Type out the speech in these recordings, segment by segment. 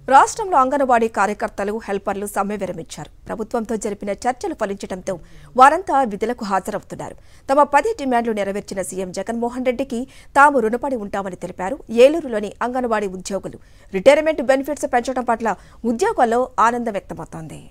రాష్ట్రంలో అంగన్వాడీ కార్యకర్తలు హెల్పర్లు సమ్మె విరమించారు ప్రభుత్వంతో జరిపిన చర్చలు ఫలించడంతో వారంతా విధులకు హాజరవుతున్నారు తమ పది డిమాండ్లు నెరవేర్చిన సీఎం జగన్మోహన్ రెడ్డికి తాము రుణపడి ఉంటామని తెలిపారు ఏలూరులోని అంగన్వాడీ ఉద్యోగులు రిటైర్మెంట్ బెనిఫిట్స్ పెంచడం పట్ల ఉద్యోగాల్లో ఆనందం వ్యక్తమవుతోంది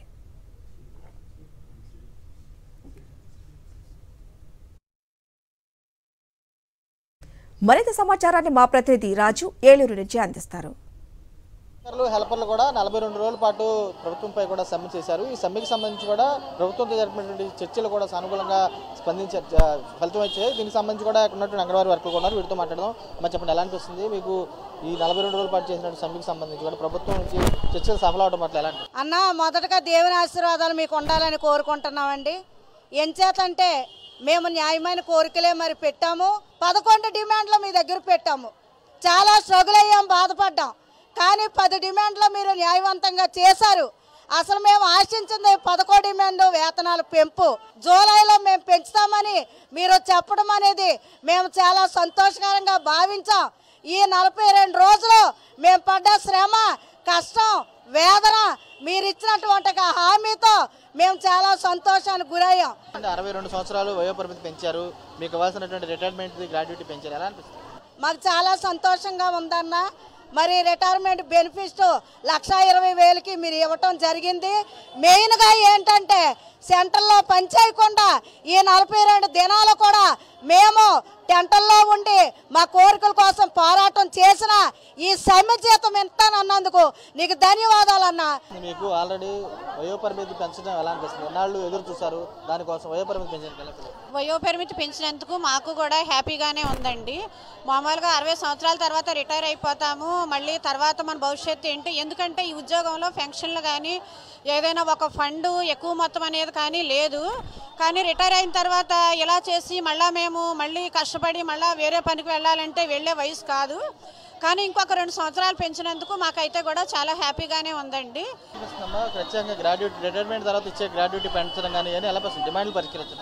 మరింత సమాచారాన్ని మా ప్రతినిధి రాజు ఏలూరు నుంచి అందిస్తారు వర్కర్లు హెల్పర్లు కూడా నలభై రెండు రోజుల పాటు ప్రభుత్వంపై కూడా సమ్మె చేశారు ఈ సమ్మెకి సంబంధించి కూడా ప్రభుత్వంతో జరిపినటువంటి చర్చలు కూడా సానుకూలంగా స్పందించే ఆ, ఫలితం వచ్చాయి దీనికి సంబంధించి కూడా ఇక్కడ ఉన్నటువంటి అంగన్వాడీ వర్కర్లు కూడా ఉన్నారు వీటితో మాట్లాడదాం మరి చెప్పండి ఎలా అనిపిస్తుంది మీకు ఈ నలభై రెండు రోజుల పాటు చేసినటువంటి సమ్మెకి సంబంధించి కూడా ప్రభుత్వం నుంచి చర్చలు సఫలవడం పట్ల ఎలా అనిపిస్తుంది? అన్న మొదటగా దేవుని ఆశీర్వాదాలు మీకు ఉండాలని కోరుకుంటున్నామండి ఎంచేతంటే మేము న్యాయమైన కోరికలే మరి పెట్టాము పదకొండు డిమాండ్లు మీ దగ్గర పెట్టాము చాలా స్ట్రగుల్ అయ్యాం బాధపడ్డాం కానీ పది డిమాండ్లు మీరు న్యాయవంతంగా చేశారు అసలు మేము ఆశించింది పదకొండు డిమాండ్ వేతనాల పెంపు జూలైలో మేము పెంచుతామని మీరు చెప్పడం అనేది మేము చాలా సంతోషకరంగా భావించాం ఈ నలభై రెండు రోజులు మేము పడ్డ శ్రమ కష్టం వేదన మీరు ఇచ్చినటువంటి ఒక హామీతో మేము చాలా సంతోషానికి గురయ్యాం అంటే అరవై రెండు సంవత్సరాలు వయోపరిమితి పెంచారు మీకు ఇవ్వాల్సినటువంటి రిటైర్మెంట్ గ్రాడ్యుయేటీ పెంచారు ఎలా అనిపిస్తుంది మాకు చాలా సంతోషంగా ఉందన్న మరి రిటైర్మెంట్ బెనిఫిట్స్ లక్ష ఇరవై వేలకి మీరు ఇవ్వటం జరిగింది మెయిన్గా ఏంటంటే సెంటర్లో పనిచేయకుండా ఈ నలభై రెండు దినాలు కూడా మేము టెంటల్లో ఉండి మా కోరికల కోసం పోరాటం చేసిన ఈ సమ్మె జీతం ఇస్తానన్నందుకు నీకు ధన్యవాదాలన్నా మీకు ఆల్రెడీ వయోపరిమితి పెంచడం ఎలా అనిపిస్తుంది ఎన్నాళ్ళు ఎదురు చూశారు దానికోసం వయోపరిమితి పెంచడానికి ఎలా అనిపిస్తుంది? వయోపరిమితి పెంచినందుకు మాకు కూడా హ్యాపీగానే ఉందండి మామూలుగా అరవై సంవత్సరాల తర్వాత రిటైర్ అయిపోతాము మళ్ళీ తర్వాత మన భవిష్యత్తు ఏంటి ఎందుకంటే ఈ ఉద్యోగంలో ఫెన్షన్లు కానీ ఏదైనా ఒక ఫండ్ ఎక్కువ మొత్తం అనేది కానీ లేదు కానీ రిటైర్ అయిన తర్వాత ఇలా చేసి మళ్ళీ మేము మళ్ళీ కష్టపడి మళ్ళీ వేరే పనికి వెళ్ళాలంటే వెళ్ళే వయసు కాదు కానీ ఇంకొక రెండు సంవత్సరాలు పెంచినందుకు మాకైతే కూడా చాలా హ్యాపీగానే ఉందండి అనిపిస్తుందమ్మా ప్రత్యేకంగా గ్రాడ్యుయేట్ రిటైర్మెంట్ తర్వాత ఇచ్చే గ్రాడ్యుయేటీ పెంచడం కానీ అని ఎలా అనిపిస్తుంది డిమాండ్లు పరిష్కరించడం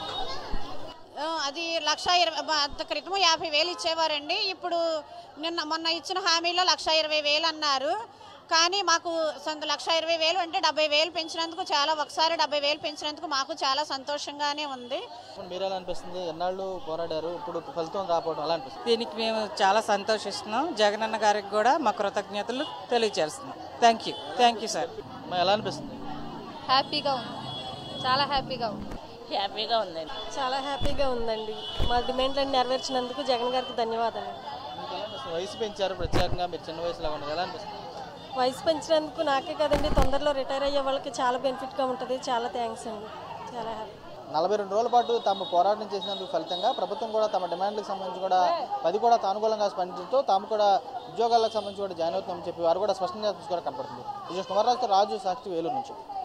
ఆ, అది లక్ష ఇరవై బ- అంత క్రితం యాభై వేలు ఇచ్చేవారండి ఇప్పుడు నిన్న మొన్న ఇచ్చిన హామీలో లక్ష ఇరవై వేలు అన్నారు కానీ మాకు సొంత లక్ష ఇరవై వేలు అంటే డెబ్బై వేలు పెంచినందుకు చాలా ఒకసారి డెబ్బై వేలు పెంచినందుకు మాకు చాలా సంతోషంగానే ఉంది ఇప్పుడు మీరు ఎలా అనిపిస్తుంది ఎన్నాళ్ళు పోరాడారు ఇప్పుడు ఫలితం రాకపోవడం ఎలా అనిపిస్తుంది దీనికి మేము చాలా సంతోషిస్తున్నాం జగనన్న గారికి కూడా మా కృతజ్ఞతలు తెలియజేస్తున్నాం thank you thank you sir మరి ఎలా అనిపిస్తుంది హ్యాపీగా ఉంది చాలా హ్యాపీగా ఉంది హ్యాపీగా ఉందండి చాలా హ్యాపీగా ఉందండి మా డిమాండ్లను నెరవేర్చినందుకు జగన్ గారికి ధన్యవాదాలు మీకు ఎలా అనిపిస్తుంది వయసు పెంచారు ప్రత్యేకంగా మీరు చిన్న వయసులో ఉన్నారు ఎలా అనిపిస్తుంది వయసు పెంచినందుకు నాకే కదండి తొందరలో రిటైర్ అయ్యే వాళ్ళకి చాలా బెనిఫిట్గా ఉంటుంది చాలా థ్యాంక్స్ అండి చాలా హ్యాపీ నలభై రెండు రోజుల పాటు తాము పోరాటం చేసినందుకు ఫలితంగా ప్రభుత్వం కూడా తమ డిమాండ్లకు సంబంధించి కూడా పది కూడా సానుకూలంగా స్పందించడంతో తాము కూడా ఉద్యోగాలకు సంబంధించి కూడా జాయిన్ అవుతున్నామని చెప్పి వారు కూడా స్పష్టంగా కూడా కనపడుతుంది విజయ్ కుమార్ రాజు రాజు సాక్షి వేలూరు నుంచి